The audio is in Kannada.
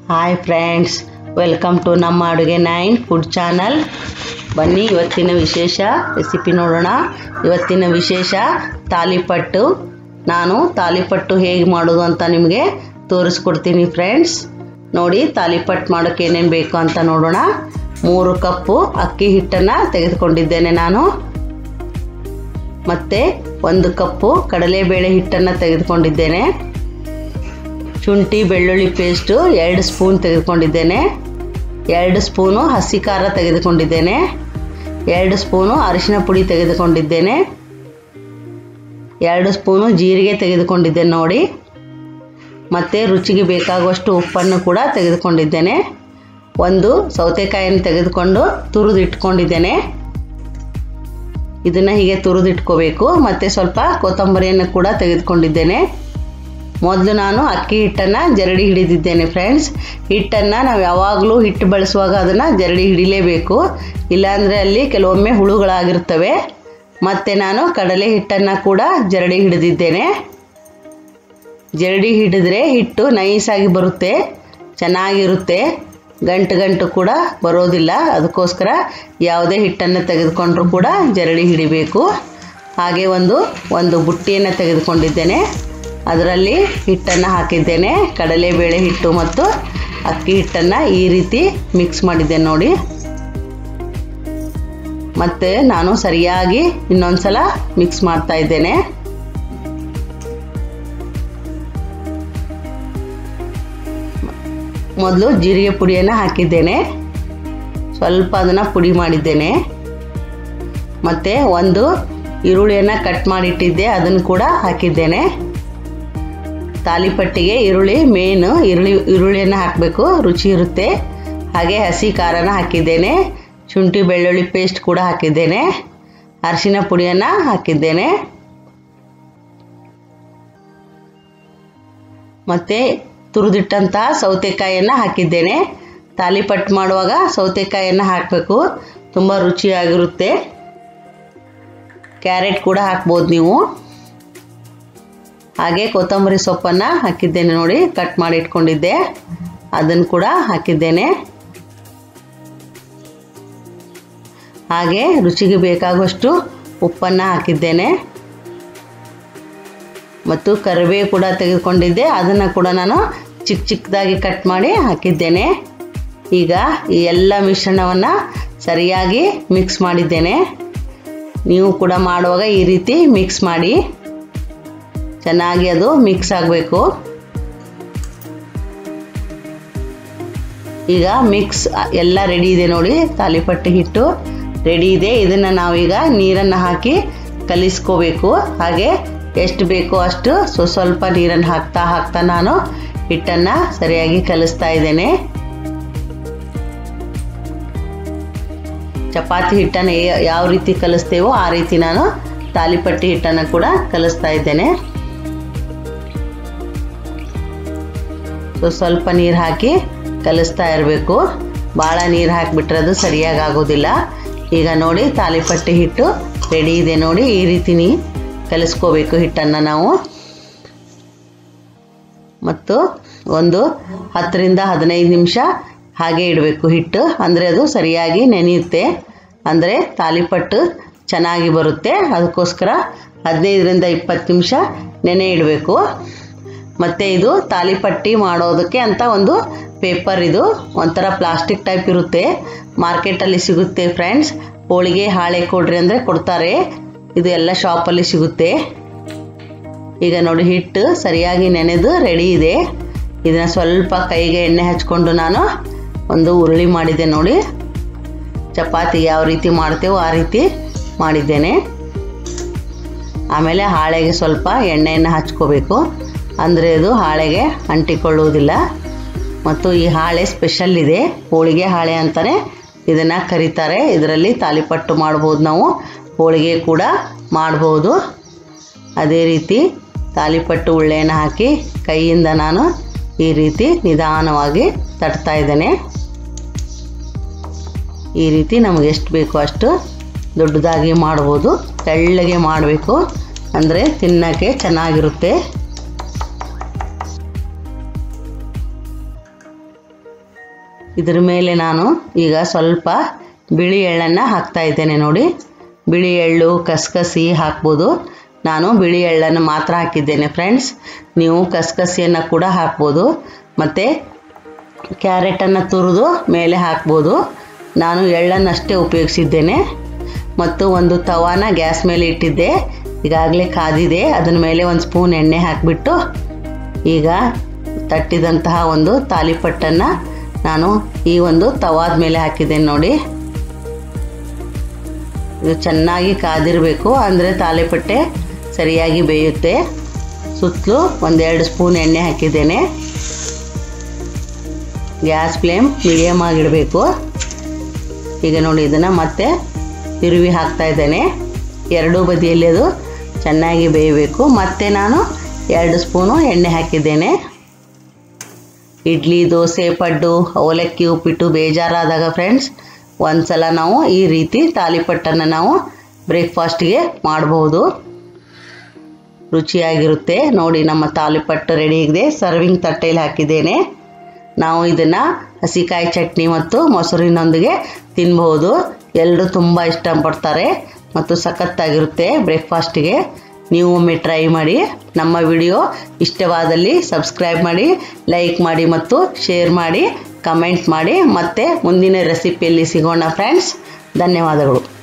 ಹಾಯ್ ಫ್ರೆಂಡ್ಸ್ ವೆಲ್ಕಮ್ ಟು ನಮ್ಮ ಅಡುಗೆ ನೈನ್ ಫುಡ್ ಚಾನಲ್ ಬನ್ನಿ ಇವತ್ತಿನ ವಿಶೇಷ ರೆಸಿಪಿ ನೋಡೋಣ ಇವತ್ತಿನ ವಿಶೇಷ ತಾಲಿಪಟ್ಟು ನಾನು ತಾಲಿಪಟ್ಟು ಹೇಗೆ ಮಾಡೋದು ಅಂತ ನಿಮಗೆ ತೋರಿಸ್ಕೊಡ್ತೀನಿ ಫ್ರೆಂಡ್ಸ್ ನೋಡಿ ತಾಲಿಪಟ್ಟು ಮಾಡೋಕ್ಕೆ ಏನೇನು ಬೇಕು ಅಂತ ನೋಡೋಣ ಮೂರು ಕಪ್ಪು ಅಕ್ಕಿ ಹಿಟ್ಟನ್ನು ತೆಗೆದುಕೊಂಡಿದ್ದೇನೆ ನಾನು ಮತ್ತು ಒಂದು ಕಪ್ಪು ಕಡಲೆಬೇಳೆ ಹಿಟ್ಟನ್ನು ತೆಗೆದುಕೊಂಡಿದ್ದೇನೆ ಶುಂಠಿ ಬೆಳ್ಳುಳ್ಳಿ ಪೇಸ್ಟು ಎರಡು ಸ್ಪೂನ್ ತೆಗೆದುಕೊಂಡಿದ್ದೇನೆ ಎರಡು ಸ್ಪೂನು ಹಸಿ ಖಾರ ತೆಗೆದುಕೊಂಡಿದ್ದೇನೆ ಎರಡು ಸ್ಪೂನು ಅರಿಶಿನ ಪುಡಿ ತೆಗೆದುಕೊಂಡಿದ್ದೇನೆ ಎರಡು ಸ್ಪೂನು ಜೀರಿಗೆ ತೆಗೆದುಕೊಂಡಿದ್ದೇನೆ ನೋಡಿ ಮತ್ತು ರುಚಿಗೆ ಬೇಕಾಗುವಷ್ಟು ಉಪ್ಪನ್ನು ಕೂಡ ತೆಗೆದುಕೊಂಡಿದ್ದೇನೆ ಒಂದು ಸೌತೆಕಾಯಿಯನ್ನು ತೆಗೆದುಕೊಂಡು ತುರಿದು ಇಟ್ಕೊಂಡಿದ್ದೇನೆ ಇದನ್ನು ಹೀಗೆ ತುರಿದಿಟ್ಕೋಬೇಕು ಮತ್ತು ಸ್ವಲ್ಪ ಕೊತ್ತಂಬರಿಯನ್ನು ಕೂಡ ತೆಗೆದುಕೊಂಡಿದ್ದೇನೆ ಮೊದಲು ನಾನು ಅಕ್ಕಿ ಹಿಟ್ಟನ್ನು ಜರಡಿ ಹಿಡಿದಿದ್ದೇನೆ ಫ್ರೆಂಡ್ಸ್ ಹಿಟ್ಟನ್ನು ನಾವು ಯಾವಾಗಲೂ ಹಿಟ್ಟು ಬಳಸುವಾಗ ಅದನ್ನು ಜರಡಿ ಹಿಡಿಲೇಬೇಕು ಇಲ್ಲಾಂದರೆ ಅಲ್ಲಿ ಕೆಲವೊಮ್ಮೆ ಹುಳುಗಳಾಗಿರ್ತವೆ ಮತ್ತು ನಾನು ಕಡಲೆ ಹಿಟ್ಟನ್ನು ಕೂಡ ಜರಡಿ ಹಿಡಿದಿದ್ದೇನೆ ಜರಡಿ ಹಿಡಿದ್ರೆ ಹಿಟ್ಟು ನೈಸಾಗಿ ಬರುತ್ತೆ ಚೆನ್ನಾಗಿರುತ್ತೆ ಗಂಟು ಗಂಟು ಕೂಡ ಬರೋದಿಲ್ಲ ಅದಕ್ಕೋಸ್ಕರ ಯಾವುದೇ ಹಿಟ್ಟನ್ನು ತೆಗೆದುಕೊಂಡ್ರೂ ಕೂಡ ಜರಡಿ ಹಿಡಿಬೇಕು ಹಾಗೆ ಒಂದು ಒಂದು ಬುಟ್ಟಿಯನ್ನು ತೆಗೆದುಕೊಂಡಿದ್ದೇನೆ ಅದರಲ್ಲಿ ಹಿಟ್ಟನ್ನು ಹಾಕಿದ್ದೇನೆ ಕಡಲೆಬೇಳೆ ಹಿಟ್ಟು ಮತ್ತು ಅಕ್ಕಿ ಹಿಟ್ಟನ್ನು ಈ ರೀತಿ ಮಿಕ್ಸ್ ಮಾಡಿದ್ದೇನೆ ನೋಡಿ ಮತ್ತು ನಾನು ಸರಿಯಾಗಿ ಇನ್ನೊಂದು ಸಲ ಮಿಕ್ಸ್ ಮಾಡ್ತಾ ಇದ್ದೇನೆ ಮೊದಲು ಜೀರಿಗೆ ಪುಡಿಯನ್ನು ಹಾಕಿದ್ದೇನೆ ಸ್ವಲ್ಪ ಅದನ್ನು ಪುಡಿ ಮಾಡಿದ್ದೇನೆ ಮತ್ತು ಒಂದು ಈರುಳ್ಳಿಯನ್ನು ಕಟ್ ಮಾಡಿಟ್ಟಿದ್ದೆ ಅದನ್ನು ಕೂಡ ಹಾಕಿದ್ದೇನೆ ತಾಲಿಪಟ್ಟಿಗೆ ಈರುಳ್ಳಿ ಮೇನು ಈರುಳ್ಳಿ ಈರುಳ್ಳಿಯನ್ನು ಹಾಕಬೇಕು ರುಚಿ ಇರುತ್ತೆ ಹಾಗೆ ಹಸಿ ಖಾರನ ಹಾಕಿದ್ದೇನೆ ಶುಂಠಿ ಬೆಳ್ಳುಳ್ಳಿ ಪೇಸ್ಟ್ ಕೂಡ ಹಾಕಿದ್ದೇನೆ ಅರಿಶಿನ ಪುಡಿಯನ್ನು ಹಾಕಿದ್ದೇನೆ ಮತ್ತು ತುರಿದಿಟ್ಟಂತಹ ಸೌತೆಕಾಯಿಯನ್ನು ಹಾಕಿದ್ದೇನೆ ತಾಲಿಪಟ್ಟು ಮಾಡುವಾಗ ಸೌತೆಕಾಯಿಯನ್ನು ಹಾಕಬೇಕು ತುಂಬ ರುಚಿಯಾಗಿರುತ್ತೆ ಕ್ಯಾರೆಟ್ ಕೂಡ ಹಾಕ್ಬೋದು ನೀವು ಹಾಗೆ ಕೊತ್ತಂಬರಿ ಸೊಪ್ಪನ್ನು ಹಾಕಿದ್ದೇನೆ ನೋಡಿ ಕಟ್ ಮಾಡಿ ಇಟ್ಕೊಂಡಿದ್ದೆ ಅದನ್ನು ಕೂಡ ಹಾಕಿದ್ದೇನೆ ಹಾಗೆ ರುಚಿಗೆ ಬೇಕಾಗುವಷ್ಟು ಉಪ್ಪನ್ನು ಹಾಕಿದ್ದೇನೆ ಮತ್ತು ಕರಿಬೇವು ಕೂಡ ತೆಗೆದುಕೊಂಡಿದ್ದೆ ಅದನ್ನು ಕೂಡ ನಾನು ಚಿಕ್ಕ ಚಿಕ್ಕದಾಗಿ ಕಟ್ ಮಾಡಿ ಹಾಕಿದ್ದೇನೆ ಈಗ ಈ ಎಲ್ಲ ಮಿಶ್ರಣವನ್ನು ಸರಿಯಾಗಿ ಮಿಕ್ಸ್ ಮಾಡಿದ್ದೇನೆ ನೀವು ಕೂಡ ಮಾಡುವಾಗ ಈ ರೀತಿ ಮಿಕ್ಸ್ ಮಾಡಿ ಚೆನ್ನಾಗಿ ಅದು ಮಿಕ್ಸ್ ಆಗಬೇಕು ಈಗ ಮಿಕ್ಸ್ ಎಲ್ಲ ರೆಡಿ ಇದೆ ನೋಡಿ ತಾಲಿಪಟ್ಟು ಹಿಟ್ಟು ರೆಡಿ ಇದೆ ಇದನ್ನು ನಾವೀಗ ನೀರನ್ನು ಹಾಕಿ ಕಲಿಸ್ಕೋಬೇಕು ಹಾಗೆ ಎಷ್ಟು ಬೇಕೋ ಅಷ್ಟು ಸ್ವ ಸ್ವಲ್ಪ ನೀರನ್ನು ಹಾಕ್ತಾ ಹಾಕ್ತಾ ನಾನು ಹಿಟ್ಟನ್ನು ಸರಿಯಾಗಿ ಕಲಿಸ್ತಾ ಇದ್ದೇನೆ ಚಪಾತಿ ಹಿಟ್ಟನ್ನು ಯಾವ ರೀತಿ ಕಲಿಸ್ತೇವೋ ಆ ರೀತಿ ನಾನು ತಾಲಿಪಟ್ಟಿ ಹಿಟ್ಟನ್ನು ಕೂಡ ಕಲಿಸ್ತಾ ಇದ್ದೇನೆ ಸೊ ಸ್ವಲ್ಪ ನೀರು ಹಾಕಿ ಕಲಿಸ್ತಾ ಇರಬೇಕು ಭಾಳ ನೀರು ಹಾಕಿಬಿಟ್ರೆ ಅದು ಸರಿಯಾಗಿ ಆಗೋದಿಲ್ಲ ಈಗ ನೋಡಿ ತಾಲಿಪಟ್ಟಿ ಹಿಟ್ಟು ರೆಡಿ ಇದೆ ನೋಡಿ ಈ ರೀತಿ ನೀ ಕಲಿಸ್ಕೋಬೇಕು ಹಿಟ್ಟನ್ನು ನಾವು ಮತ್ತು ಒಂದು ಹತ್ತರಿಂದ ಹದಿನೈದು ನಿಮಿಷ ಹಾಗೆ ಇಡಬೇಕು ಹಿಟ್ಟು ಅಂದರೆ ಅದು ಸರಿಯಾಗಿ ನೆನೆಯುತ್ತೆ ಅಂದರೆ ತಾಲಿಪಟ್ಟು ಚೆನ್ನಾಗಿ ಬರುತ್ತೆ ಅದಕ್ಕೋಸ್ಕರ ಹದಿನೈದರಿಂದ ಇಪ್ಪತ್ತು ನಿಮಿಷ ನೆನೆ ಇಡಬೇಕು ಮತ್ತು ಇದು ತಾಲಿಪಟ್ಟಿ ಮಾಡೋದಕ್ಕೆ ಅಂತ ಒಂದು ಪೇಪರ್ ಇದು ಒಂಥರ ಪ್ಲಾಸ್ಟಿಕ್ ಟೈಪ್ ಇರುತ್ತೆ ಮಾರ್ಕೆಟಲ್ಲಿ ಸಿಗುತ್ತೆ ಫ್ರೆಂಡ್ಸ್ ಹೋಳಿಗೆ ಹಾಳೆ ಕೊಡ್ರಿ ಅಂದರೆ ಕೊಡ್ತಾರೆ ಇದು ಎಲ್ಲ ಶಾಪಲ್ಲಿ ಸಿಗುತ್ತೆ ಈಗ ನೋಡಿ ಹಿಟ್ಟು ಸರಿಯಾಗಿ ನೆನೆದು ರೆಡಿ ಇದೆ ಇದನ್ನು ಸ್ವಲ್ಪ ಕೈಗೆ ಎಣ್ಣೆ ಹಚ್ಕೊಂಡು ನಾನು ಒಂದು ಉರುಳಿ ಮಾಡಿದ್ದೆ ನೋಡಿ ಚಪಾತಿ ಯಾವ ರೀತಿ ಮಾಡ್ತೇವೋ ಆ ರೀತಿ ಮಾಡಿದ್ದೇನೆ ಆಮೇಲೆ ಹಾಳೆಗೆ ಸ್ವಲ್ಪ ಎಣ್ಣೆಯನ್ನು ಹಚ್ಕೋಬೇಕು ಅಂದರೆ ಅದು ಹಾಳೆಗೆ ಅಂಟಿಕೊಳ್ಳುವುದಿಲ್ಲ ಮತ್ತು ಈ ಹಾಳೆ ಸ್ಪೆಷಲ್ ಇದೆ ಹೋಳಿಗೆ ಹಾಳೆ ಅಂತಲೇ ಇದನ್ನು ಕರೀತಾರೆ ಇದರಲ್ಲಿ ತಾಲಿಪಟ್ಟು ಮಾಡ್ಬೋದು ನಾವು ಹೋಳಿಗೆ ಕೂಡ ಮಾಡ್ಬೋದು ಅದೇ ರೀತಿ ತಾಲಿಪಟ್ಟು ಉಳ್ಳೆಯನ್ನು ಹಾಕಿ ಕೈಯಿಂದ ನಾನು ಈ ರೀತಿ ನಿಧಾನವಾಗಿ ತಟ್ತಾ ಇದ್ದೇನೆ ಈ ರೀತಿ ನಮಗೆ ಎಷ್ಟು ಬೇಕೋ ಅಷ್ಟು ದೊಡ್ಡದಾಗಿ ಮಾಡ್ಬೋದು ತೆಳ್ಳಗೆ ಮಾಡಬೇಕು ಅಂದರೆ ತಿನ್ನೋಕ್ಕೆ ಚೆನ್ನಾಗಿರುತ್ತೆ ಇದ್ರ ಮೇಲೆ ನಾನು ಈಗ ಸ್ವಲ್ಪ ಬಿಳಿ ಎಳ್ಳನ್ನು ಹಾಕ್ತಾ ಇದ್ದೇನೆ ನೋಡಿ ಬಿಳಿ ಎಳ್ಳು ಕಸಕಸಿ ಹಾಕ್ಬೋದು ನಾನು ಬಿಳಿ ಎಳ್ಳನ್ನು ಮಾತ್ರ ಹಾಕಿದ್ದೇನೆ ಫ್ರೆಂಡ್ಸ್ ನೀವು ಕಸಕಸಿಯನ್ನು ಕೂಡ ಹಾಕ್ಬೋದು ಮತ್ತು ಕ್ಯಾರೆಟನ್ನು ತುರಿದು ಮೇಲೆ ಹಾಕ್ಬೋದು ನಾನು ಎಳ್ಳನ್ನಷ್ಟೇ ಉಪಯೋಗಿಸಿದ್ದೇನೆ ಮತ್ತು ಒಂದು ತವಾನ ಗ್ಯಾಸ್ ಮೇಲೆ ಇಟ್ಟಿದ್ದೆ ಈಗಾಗಲೇ ಕಾದಿದೆ ಅದರ ಮೇಲೆ ಒಂದು ಸ್ಪೂನ್ ಎಣ್ಣೆ ಹಾಕಿಬಿಟ್ಟು ಈಗ ತಟ್ಟಿದಂತಹ ಒಂದು ತಾಲಿಪಟ್ಟನ್ನು ನಾನು ಈ ಒಂದು ತವಾದ ಮೇಲೆ ಹಾಕಿದ್ದೇನೆ ನೋಡಿ ಇದು ಚೆನ್ನಾಗಿ ಕಾದಿರಬೇಕು ಅಂದರೆ ತಾಲಿಪಟ್ಟೆ ಸರಿಯಾಗಿ ಬೇಯುತ್ತೆ ಸುತ್ತಲೂ ಒಂದೆರಡು ಸ್ಪೂನ್ ಎಣ್ಣೆ ಹಾಕಿದ್ದೇನೆ ಗ್ಯಾಸ್ ಫ್ಲೇಮ್ ಮೀಡಿಯಮ್ ಆಗಿಡಬೇಕು ಈಗ ನೋಡಿ ಇದನ್ನು ಮತ್ತೆ ತಿರುವಿ ಹಾಕ್ತಾ ಇದ್ದೇನೆ ಎರಡೂ ಬದಿಯಲ್ಲಿ ಅದು ಚೆನ್ನಾಗಿ ಬೇಯಬೇಕು ಮತ್ತೆ ನಾನು ಎರಡು ಸ್ಪೂನು ಎಣ್ಣೆ ಹಾಕಿದ್ದೇನೆ ಇಡ್ಲಿ ದೋಸೆ ಪಡ್ಡು ಅವಲಕ್ಕಿ ಉಪ್ಪಿಟ್ಟು ಬೇಜಾರಾದಾಗ ಫ್ರೆಂಡ್ಸ್ ಒಂದ್ಸಲ ನಾವು ಈ ರೀತಿ ತಾಲಿಪಟ್ಟನ್ನು ನಾವು ಬ್ರೇಕ್ಫಾಸ್ಟ್ಗೆ ಮಾಡಬಹುದು ರುಚಿಯಾಗಿರುತ್ತೆ ನೋಡಿ ನಮ್ಮ ತಾಲಿಪಟ್ಟು ರೆಡಿ ಇದೆ ಸರ್ವಿಂಗ್ ತಟ್ಟೆಯಲ್ಲಿ ಹಾಕಿದ್ದೇನೆ ನಾವು ಇದನ್ನು ಹಸಿಕಾಯಿ ಚಟ್ನಿ ಮತ್ತು ಮೊಸರಿನೊಂದಿಗೆ ತಿನ್ಬಹುದು ಎಲ್ಲರೂ ತುಂಬ ಇಷ್ಟಪಡ್ತಾರೆ ಮತ್ತು ಸಖತ್ತಾಗಿರುತ್ತೆ ಬ್ರೇಕ್ಫಾಸ್ಟಿಗೆ ನೀವು ಒಮ್ಮೆ ಟ್ರೈ ಮಾಡಿ ನಮ್ಮ ವಿಡಿಯೋ ಇಷ್ಟವಾದಲ್ಲಿ ಸಬ್ಸ್ಕ್ರೈಬ್ ಮಾಡಿ ಲೈಕ್ ಮಾಡಿ ಮತ್ತು ಶೇರ್ ಮಾಡಿ ಕಮೆಂಟ್ ಮಾಡಿ ಮತ್ತೆ ಮುಂದಿನ ರೆಸಿಪಿಯಲ್ಲಿ ಸಿಗೋಣ ಫ್ರೆಂಡ್ಸ್ ಧನ್ಯವಾದಗಳು